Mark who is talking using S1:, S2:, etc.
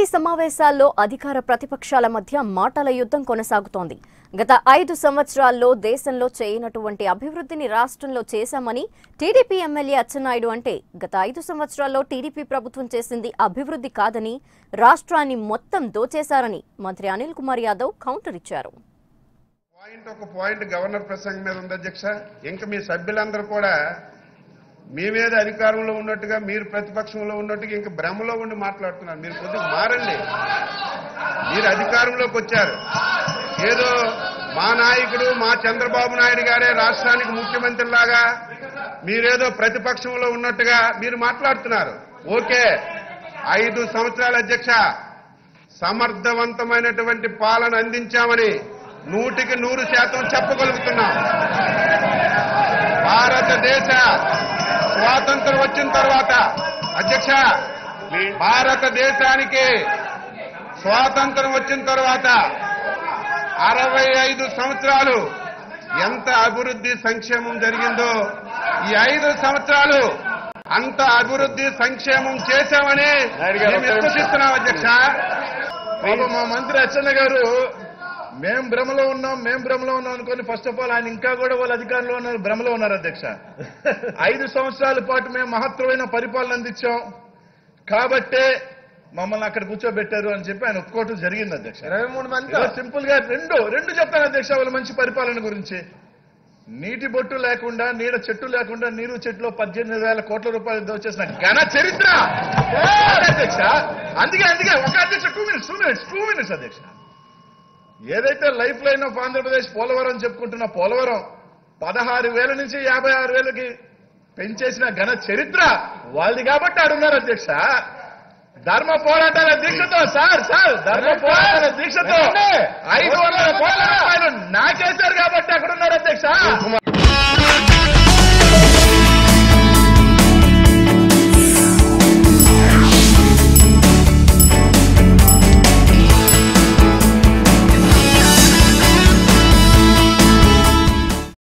S1: సమావేశాల్లో అధికార ప్రతిపక్షాల మధ్య మాటల యుద్ధం కొనసాగుతోంది గత ఐదు సంవత్సరాల్లో దేశంలో చేయనటువంటి అభివృద్ధిని రాష్ట్రంలో చేశామని టీడీపీ ఎమ్మెల్యే అచ్చెన్నాయుడు అంటే గత ఐదు సంవత్సరాల్లో టీడీపీ ప్రభుత్వం చేసింది అభివృద్ధి కాదని రాష్ట్రాన్ని మొత్తం దోచేశారని మంత్రి అనిల్ కుమార్ యాదవ్ కౌంటర్ ఇచ్చారు
S2: పాయింట్ ఒక పాయింట్ గవర్నర్ ప్రసంగం మీద ఉంది అధ్యక్ష ఇంకా మీ సభ్యులందరూ కూడా మీ మీద అధికారంలో ఉన్నట్టుగా మీరు ప్రతిపక్షంలో ఉన్నట్టుగా ఇంకా భ్రమలో ఉండి మాట్లాడుతున్నారు మీరు కొద్దిగా మారండి మీరు అధికారంలోకి వచ్చారు ఏదో మా నాయకుడు మా చంద్రబాబు నాయుడు గారే రాష్ట్రానికి ముఖ్యమంత్రి లాగా మీరేదో ప్రతిపక్షంలో ఉన్నట్టుగా మీరు మాట్లాడుతున్నారు ఓకే ఐదు సంవత్సరాల అధ్యక్ష సమర్థవంతమైనటువంటి పాలన అందించామని నూటికి నూరు శాతం చెప్పగలుగుతున్నాం భారతదేశ స్వాతంత్రం వచ్చిన తర్వాత అధ్యక్ష భారతదేశానికి స్వాతంత్రం వచ్చిన తర్వాత అరవై ఐదు సంవత్సరాలు ఎంత అభివృద్ధి సంక్షేమం జరిగిందో ఈ ఐదు సంవత్సరాలు అంత అభివృద్ధి సంక్షేమం చేశామని మేము విశ్వసిస్తున్నాం అధ్యక్ష
S3: పాప మా మంత్రి అచ్చెన్న గారు మేం భ్రమలో ఉన్నాం మేం భ్రమలో ఉన్నాం అనుకోని ఫస్ట్ ఆఫ్ ఆల్ ఆయన ఇంకా కూడా వాళ్ళ అధికారంలో ఉన్నారు భ్రమలో ఉన్నారు అధ్యక్ష ఐదు సంవత్సరాల పాటు మేము మహత్తరమైన పరిపాలన అందించాం కాబట్టే మమ్మల్ని అక్కడ కూర్చోబెట్టారు అని చెప్పి ఆయన ఒప్పుకోవటం జరిగింది అధ్యక్ష
S2: ఇరవై మూడు మంది
S3: సింపుల్ గా రెండు రెండు చెప్తాను అధ్యక్ష వాళ్ళ మంచి పరిపాలన గురించి నీటి బొట్టు లేకుండా నీడ చెట్టు లేకుండా నీరు చెట్టులో పద్దెనిమిది వేల కోట్ల రూపాయలు దోచేసిన ఘన చరిత్ర అదే అధ్యక్ష అందుకే అందుకే ఒక అధ్యక్ష two minutes two minutes two minutes అధ్యక్ష ఏదైతే lifeline of Andhra Pradesh Polavaram చెప్పుకుంటున్న పోలవరం పదహారు వేల నుంచి యాభై ఆరు వేలకి పెంచేసిన ఘన చరిత్ర వాళ్ళది కాబట్టి ఆడున్నారు అధ్యక్ష ధర్మ పోరాటాల దీక్షతో సార్ సార్ ధర్మ పోరాటాల దీక్షతో ఐదు వందల కోట్ల రూపాయలు నాకేశారు కాబట్టి అక్కడ ఉన్నారు అధ్యక్ష